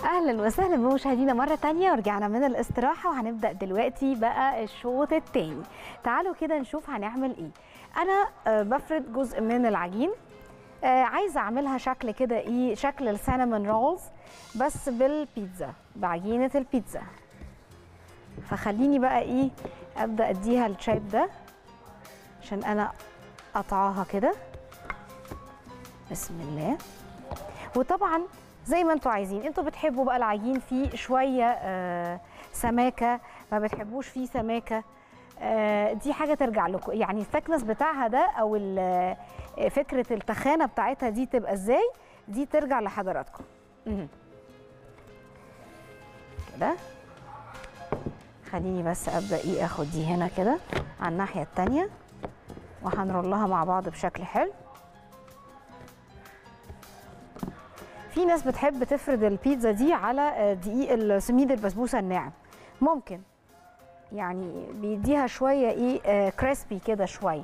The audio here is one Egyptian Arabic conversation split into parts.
اهلا وسهلا بمشاهدينا مره تانية ورجعنا من الاستراحه وهنبدا دلوقتي بقى الشوط التاني تعالوا كده نشوف هنعمل ايه انا آه، بفرد جزء من العجين آه، عايزه اعملها شكل كده ايه شكل السينامون رولز بس بالبيتزا بعجينه البيتزا فخليني بقى ايه ابدا اديها الشيب ده عشان انا قطعاها كده بسم الله وطبعا زي ما انتوا عايزين انتوا بتحبوا بقى العجين فيه شويه آه سماكه ما بتحبوش فيه سماكه آه دي حاجه ترجع لكم يعني الثكنس بتاعها ده او ال- آه، فكره التخانه بتاعتها دي تبقى ازاي دي ترجع لحضراتكم مهم. كده خليني بس ابدا ايه اخد دي هنا كده على الناحيه التانيه وهنرولها مع بعض بشكل حلو في ناس بتحب تفرد البيتزا دي على آه، دقيق السميد البسبوسه الناعم ممكن يعني بيديها شويه ايه كريسبي كده شويه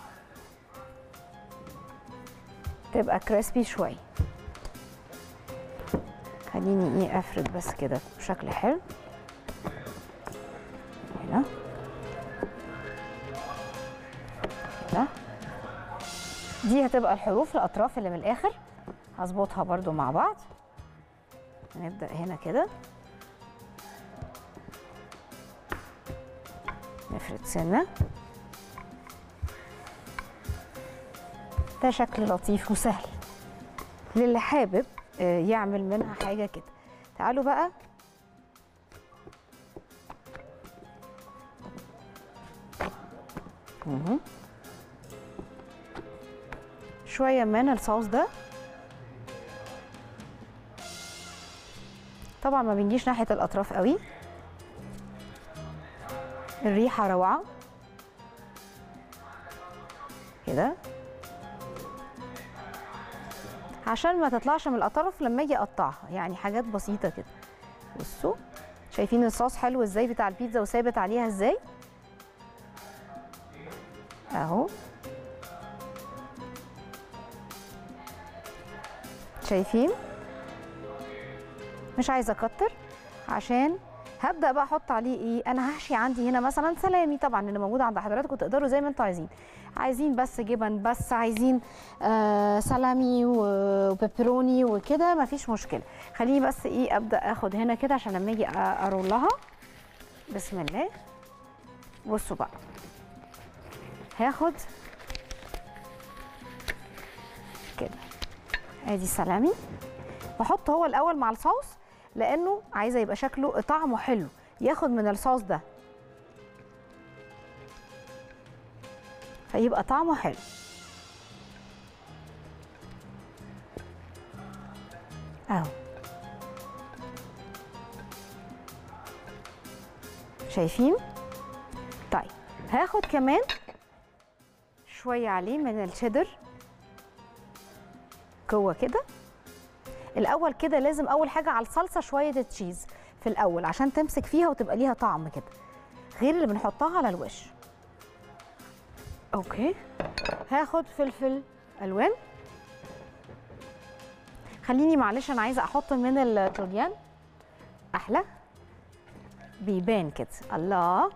تبقى كريسبي شويه خليني ايه افرد بس كده بشكل حلو هنا كده دي هتبقى الحروف الاطراف اللي من الاخر هظبطها برضو مع بعض نبدأ هنا كده نفرد سنة ده شكل لطيف وسهل للي حابب آه، يعمل منها حاجة كده تعالوا بقى مهم. شوية من الصوص ده طبعا ما بنجيش ناحيه الاطراف قوي الريحه روعه كده عشان ما تطلعش من الاطراف لما اجي اقطعها يعني حاجات بسيطه كده بصوا شايفين الصوص حلو ازاي بتاع البيتزا وثابت عليها ازاي اهو شايفين مش عايزه اكتر عشان هبدا بقى احط عليه ايه انا هحشي عندي هنا مثلا سلامي طبعا اللي موجود عند حضراتكم تقدروا زي ما انتوا عايزين عايزين بس جبن بس عايزين آه سلامي و- وبيبروني وكده مفيش مشكله خليني بس ايه ابدا اخد هنا كده عشان لما اجي أ- ارولها بسم الله بصوا بقى هاخد كده ادي سلامي بحط هو الاول مع الصوص لانه عايزه يبقى شكله طعمه حلو ياخد من الصوص ده فيبقى طعمه حلو اهو شايفين طيب هاخد كمان شويه عليه من الشيدر جوه كده الاول كده لازم اول حاجه على الصلصه شويه تشيز في الاول عشان تمسك فيها وتبقى ليها طعم كده غير اللي بنحطها على الوش اوكي هاخد فلفل الوان خليني معلش انا عايزه احط من التروجيان احلى بيبان كده الله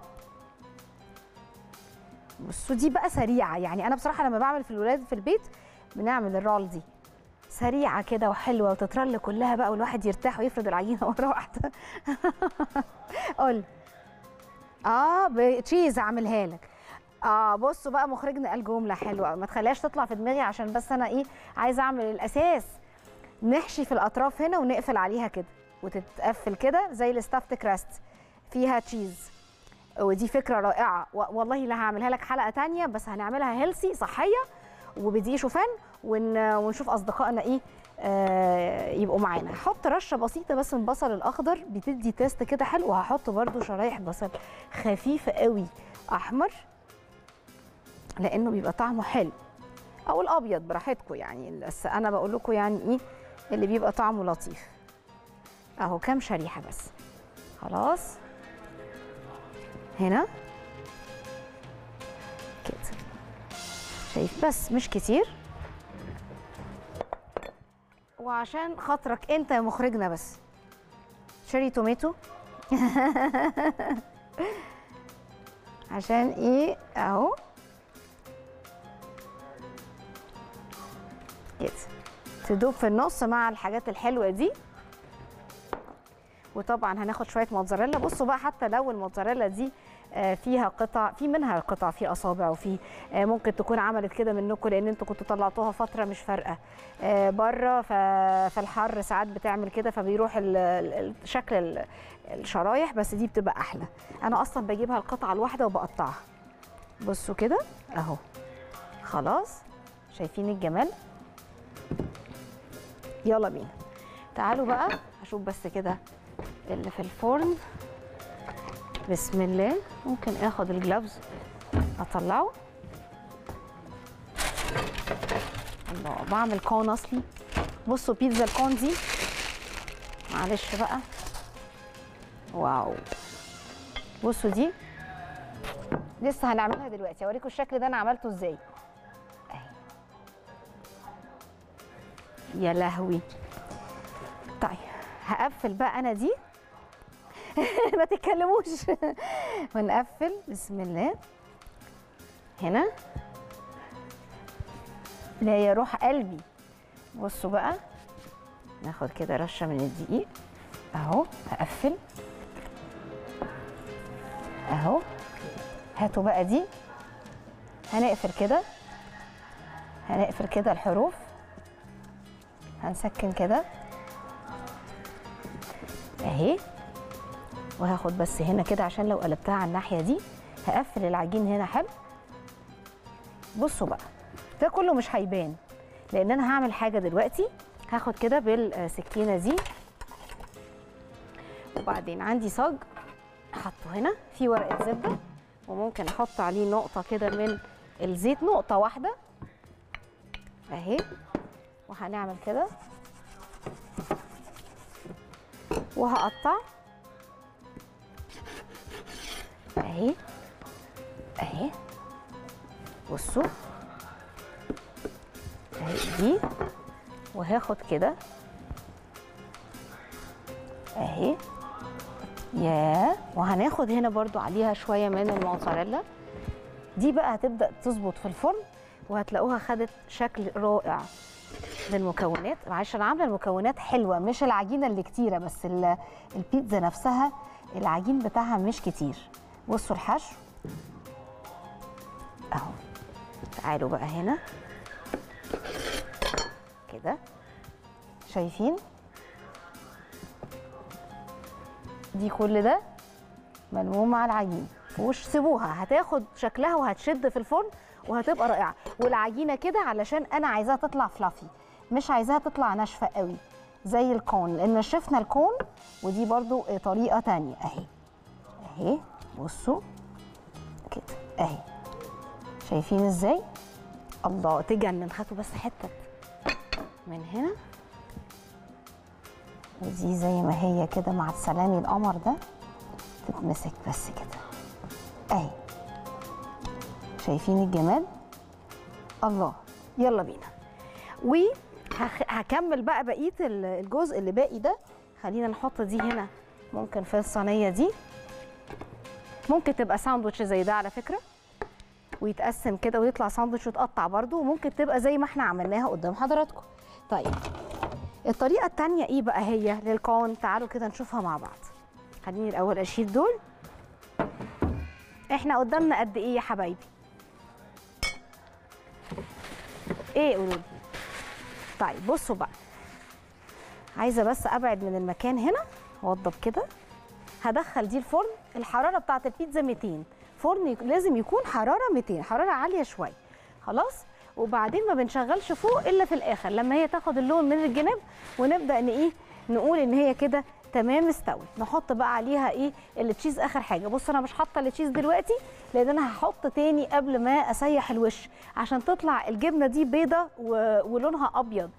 بصوا دي بقى سريعه يعني انا بصراحه لما بعمل في الولاد في البيت بنعمل الرول دي سريعه كده وحلوه وتترل كلها بقى والواحد يرتاح ويفرد العجينه مره واحده قول اه بتشيز اعملها لك اه بصوا بقى مخرجنا قال جمله حلوه ما تخليهاش تطلع في دماغي عشان بس انا ايه عايزه اعمل الاساس نحشي في الاطراف هنا ونقفل عليها كده وتتقفل كده زي الستافت كراست فيها تشيز ودي فكره رائعه و- والله لا هعملها لك حلقه تانية بس هنعملها هيلسي صحيه وبدقيق شوفان ون... ونشوف اصدقائنا ايه آه يبقوا معانا هحط رشه بسيطه بس من البصل الاخضر بتدي تيست كده حلو وهحط برده شرايح بصل خفيفه قوي احمر لانه بيبقى طعمه حلو او الابيض براحتكم يعني بس انا بقول لكم يعني ايه اللي بيبقى طعمه لطيف اهو كام شريحه بس خلاص هنا كده شايف بس مش كتير وعشان خاطرك انت يا مخرجنا بس شيري توميتو عشان ايه اهو كده تدوب في النص مع الحاجات الحلوه دي وطبعا هناخد شويه موتزاريلا بصوا بقى حتى لو الموتزاريلا دي آه، فيها قطع في منها قطع في اصابع وفي آه، ممكن تكون عملت كده منكم لان انتوا كنتوا طلعتوها فتره مش فارقه آه، بره ف- في الحر ساعات بتعمل كده فبيروح ال- ال- ال- شكل ال- الشرايح بس دي بتبقى احلى انا اصلا بجيبها القطعه الواحده وبقطعها بصوا كده اهو خلاص شايفين الجمال يلا بينا تعالوا بقى اشوف بس كده اللي في الفرن بسم الله ممكن اخد الجلافز اطلعه الله بعمل كون اصلي بصوا بيتزا الكون دي معلش بقى واو بصوا دي لسه هنعملها دلوقتي اوريكم الشكل ده انا عملته ازاي أهي. يا لهوي طيب هقفل بقى انا دي ما تتكلموش ونقفل بسم الله هنا لا يا روح قلبي بصوا بقى ناخد كده رشه من الدقيق اهو هقفل اهو هاتوا بقى دي هنقفل كده هنقفل كده الحروف هنسكن كده اهي وهاخد بس هنا كده عشان لو قلبتها على الناحيه دي هقفل العجين هنا حلو بصوا بقى ده كله مش هيبان لان انا هعمل حاجه دلوقتي هاخد كده بالسكينه دي وبعدين عندي صاج احطه هنا في ورقه زبده وممكن احط عليه نقطه كده من الزيت نقطه واحده اهي وهنعمل كده وهقطع اهي اهي بصوا اهي دي وهاخد كده اهي ياه وهناخد هنا برضو عليها شويه من الموتزاريلا دي بقى هتبدا تظبط في الفرن وهتلاقوها خدت شكل رائع بالمكونات معلش انا عامله المكونات حلوه مش العجينه اللي كتيره بس ال- البيتزا نفسها العجين بتاعها مش كتير بصوا الحشو اهو تعالوا بقى هنا كده شايفين دي كل ده ملموم مع العجين وش سيبوها هتاخد شكلها وهتشد في الفرن وهتبقى رائعه والعجينه كده علشان انا عايزاها تطلع فلافي مش عايزاها تطلع ناشفه قوي زي الكون لان شفنا الكون ودي برضو طريقه تانية اهي اهي بصوا كده اهي شايفين ازاي الله تجنن هاتوا بس حته من هنا ودي زي ما هي كده مع السلامي القمر ده تتمسك بس كده اهي شايفين الجمال الله يلا بينا وهكمل بقى بقيه ال- الجزء اللي باقي ده خلينا نحط دي هنا ممكن في الصينيه دي ممكن تبقى ساندوتش زي ده على فكره ويتقسم كده ويطلع ساندوتش وتقطع برده وممكن تبقى زي ما احنا عملناها قدام حضراتكم طيب الطريقه التانية ايه بقى هي للكون تعالوا كده نشوفها مع بعض خليني الاول اشيل دول احنا قدامنا قد ايه يا حبايبي ايه قولوا لي طيب بصوا بقى عايزه بس ابعد من المكان هنا اوضب كده هدخل دي الفرن الحراره بتاعه البيتزا 200 فرن يك- لازم يكون حراره 200 حراره عاليه شويه خلاص وبعدين ما بنشغلش فوق الا في الاخر لما هي تاخد اللون من الجناب ونبدا ان ايه نقول ان هي كده تمام استوت نحط بقى عليها ايه التشيز اخر حاجه بص انا مش حاطه التشيز دلوقتي لان انا هحط تاني قبل ما اسيح الوش عشان تطلع الجبنه دي بيضه و... ولونها ابيض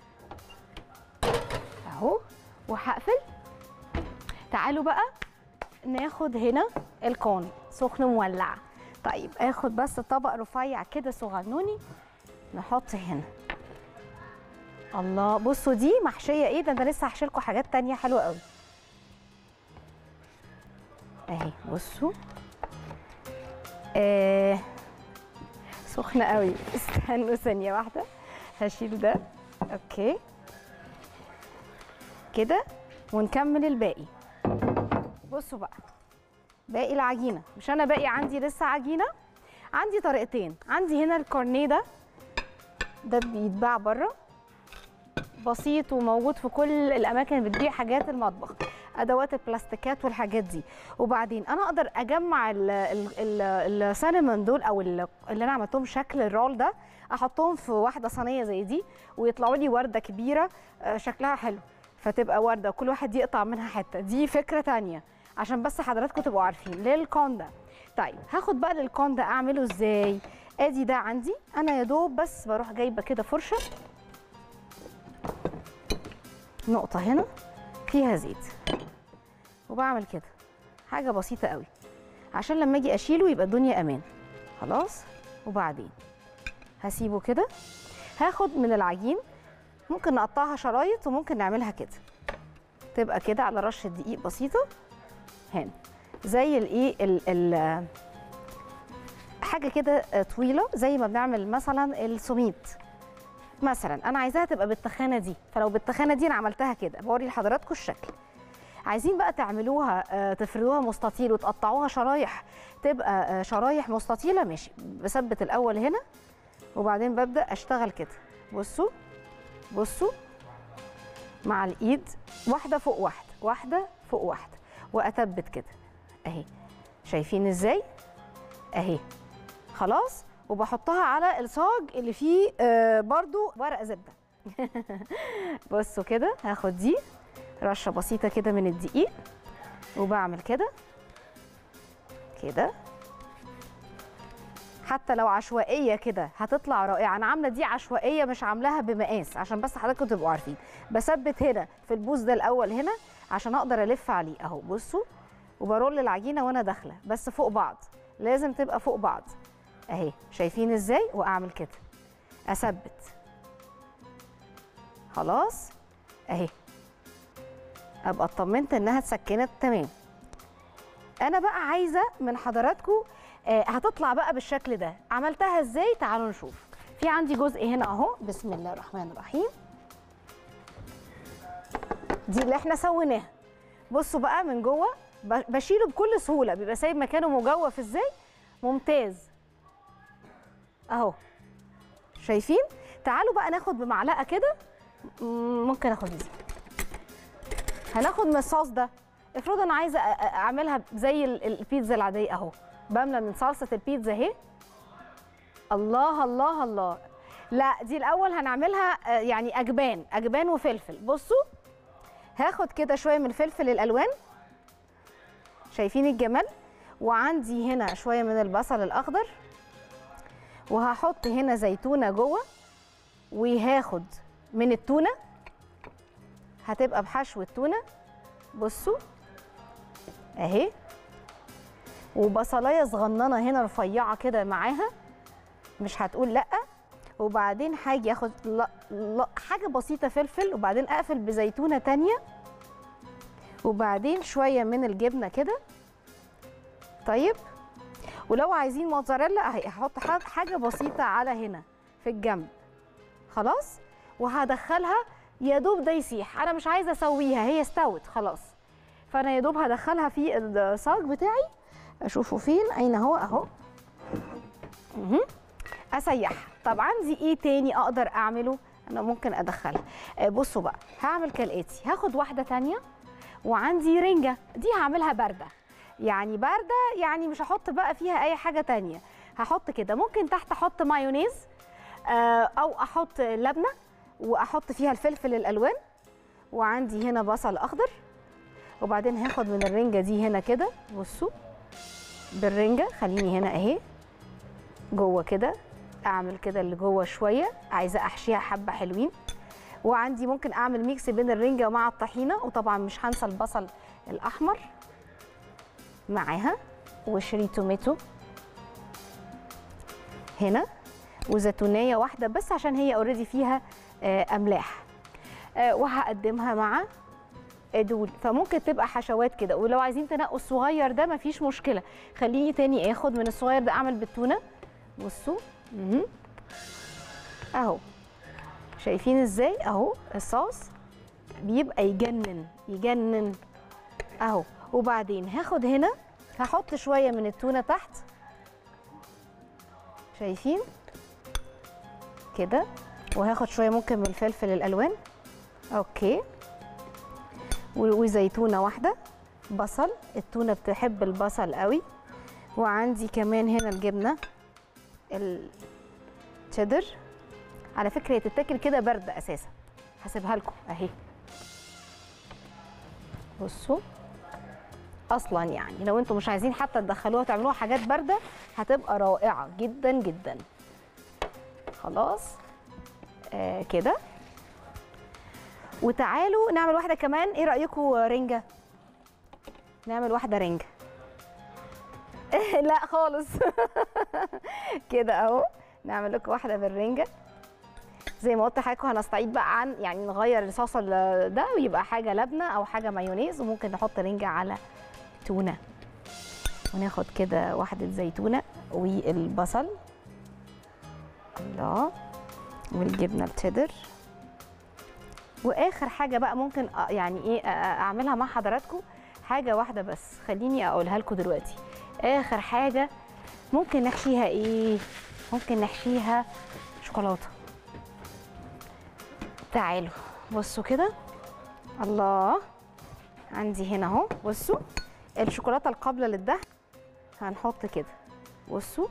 اهو وهقفل تعالوا بقى ناخد هنا الكون سخن مولع طيب اخد بس طبق رفيع كده صغنوني نحط هنا الله بصوا دي محشيه ايه ده انا لسه هحشي لكم حاجات تانية حلوه قوي اهي بصوا آه سخنه قوي استنوا ثانيه واحده هشيل ده اوكي كده ونكمل الباقي بصوا بقى باقي العجينه مش انا باقي عندي لسه عجينه عندي طريقتين عندي هنا الكورنيه ده ده بيتباع بره بسيط وموجود في كل الاماكن اللي بتبيع حاجات المطبخ ادوات البلاستيكات والحاجات دي وبعدين انا اقدر اجمع ال- ال- ال- السينامون دول او ال- اللي انا عملتهم شكل الرول ده احطهم في واحده صينيه زي دي ويطلعوا لي ورده كبيره آه، شكلها حلو فتبقى ورده وكل واحد يقطع منها حته دي فكره تانية عشان بس حضراتكم تبقوا عارفين للكون ده طيب هاخد بقى للكون ده اعمله ازاي ادي ده عندي انا يا دوب بس بروح جايبه كده فرشه نقطه هنا فيها زيت وبعمل كده حاجه بسيطه قوي عشان لما اجي اشيله يبقى الدنيا امان خلاص وبعدين هسيبه كده هاخد من العجين ممكن نقطعها شرايط وممكن نعملها كده تبقى كده على رشه دقيق بسيطه هنا زي الايه ال- ال- حاجه كده طويله زي ما بنعمل مثلا السميد مثلا انا عايزاها تبقى بالتخانه دي فلو بالتخانه دي انا عملتها كده بوري لحضراتكم الشكل عايزين بقى تعملوها آه، تفردوها مستطيل وتقطعوها شرايح تبقى آه، شرايح مستطيله ماشي بثبت الاول هنا وبعدين ببدا اشتغل كده بصوا بصوا مع الايد واحده فوق واحده واحده فوق واحده واثبت كده اهي شايفين ازاي اهي خلاص وبحطها على الصاج اللي فيه آه برضو ورق زبده بصوا كده هاخد دي رشه بسيطه كده من الدقيق وبعمل كده كده حتى لو عشوائيه كده هتطلع رائعه انا عامله دي عشوائيه مش عاملاها بمقاس عشان بس حضراتكم تبقوا عارفين بثبت هنا في البوز ده الاول هنا عشان اقدر الف عليه اهو بصوا وبرول العجينه وانا داخله بس فوق بعض لازم تبقى فوق بعض اهي شايفين ازاي واعمل كده اثبت خلاص اهي ابقى اطمنت انها اتسكنت تمام انا بقى عايزه من حضراتكم آه هتطلع بقى بالشكل ده عملتها ازاي تعالوا نشوف في عندي جزء هنا اهو بسم الله الرحمن الرحيم دي اللي احنا سويناها بصوا بقى من جوه ب- بشيله بكل سهوله بيبقى سايب مكانه مجوف ازاي ممتاز اهو شايفين تعالوا بقى ناخد بمعلقه كده مم، ممكن اخد دي هناخد من الصوص ده افرض انا عايزه أ- أ- اعملها زي ال- البيتزا العاديه اهو بملى من صلصه البيتزا اهي الله الله الله لا دي الاول هنعملها آه، يعني اجبان اجبان وفلفل بصوا هاخد كده شويه من الفلفل الالوان شايفين الجمال وعندي هنا شويه من البصل الاخضر وهحط هنا زيتونه جوه وهاخد من التونه هتبقى بحشو التونه بصوا اهي وبصلايه صغننه هنا رفيعه كده معاها مش هتقول لا وبعدين هاجي اخد لا لا حاجه بسيطه فلفل وبعدين اقفل بزيتونه تانية وبعدين شويه من الجبنه كده طيب ولو عايزين موتزاريلا اهي هحط ح- حاجه بسيطه على هنا في الجنب خلاص وهدخلها يا دوب ده يسيح انا مش عايزه اسويها هي استوت خلاص فانا يا دوب هدخلها في الصاج بتاعي اشوفه فين اين هو اهو مهم. اسيحها طب عندي ايه تاني اقدر اعمله انا ممكن ادخلها آه، بصوا بقى هعمل كالاتي هاخد واحده تانية وعندي رنجه دي هعملها بارده يعني بارده يعني مش هحط بقى فيها اي حاجه تانية هحط كده ممكن تحت احط مايونيز آه، او احط لبنه واحط فيها الفلفل الالوان وعندي هنا بصل اخضر وبعدين هاخد من الرنجه دي هنا كده بصوا بالرنجه خليني هنا اهي جوه كده اعمل كده اللي جوه شويه عايزه احشيها حبه حلوين وعندي ممكن اعمل ميكس بين الرنجه ومع الطحينه وطبعا مش هنسى البصل الاحمر معاها وشري توميتو هنا وزيتونيه واحده بس عشان هي اوريدي فيها آه، املاح آه، وهقدمها مع دول فممكن تبقى حشوات كده ولو عايزين تنقوا الصغير ده مفيش مشكله خليني تاني اخد من الصغير ده اعمل بالتونه بصوا مهم. اهو شايفين ازاي اهو الصوص بيبقى يجنن يجنن اهو وبعدين هاخد هنا هحط شويه من التونه تحت شايفين كده وهاخد شويه ممكن من الفلفل الالوان اوكي و- وزيتونه واحده بصل التونه بتحب البصل قوي وعندي كمان هنا الجبنه التشيدر على فكره هي تتاكل كده بارده اساسا هسيبها لكم اهي بصوا اصلا يعني لو انتم مش عايزين حتى تدخلوها وتعملوها حاجات بارده هتبقى رائعه جدا جدا خلاص آه كده وتعالوا نعمل واحده كمان ايه رايكم رنجه نعمل واحده رنجه لا خالص كده اهو نعمل لكم واحده بالرنجه زي ما قلت لحضراتكم هنستعيد بقى عن يعني نغير الصوص ال- ده ويبقى حاجه لبنه او حاجه مايونيز وممكن نحط رنجه على تونه وناخد كده واحده زيتونه والبصل الله والجبنه التشيدر واخر حاجه بقى ممكن أ- يعني ايه أ- أ- اعملها مع حضراتكم حاجه واحده بس خليني اقولها لكم دلوقتي اخر حاجه ممكن نحشيها ايه ممكن نحشيها شوكولاته تعالوا بصوا كده الله عندي هنا اهو بصوا الشوكولاته القابله للدهن هنحط كده بصوا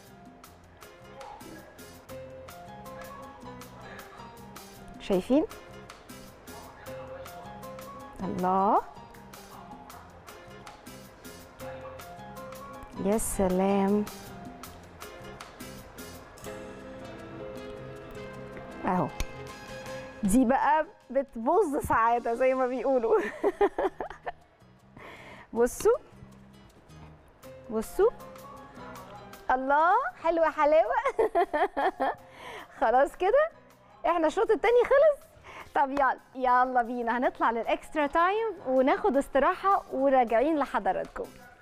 شايفين الله يا سلام اهو دي بقى بتبوظ سعادة زي ما بيقولوا بصوا بصوا الله حلوة حلاوة خلاص كده احنا الشوط التاني خلص طب يلا يلا بينا هنطلع للاكسترا تايم وناخد استراحة وراجعين لحضراتكم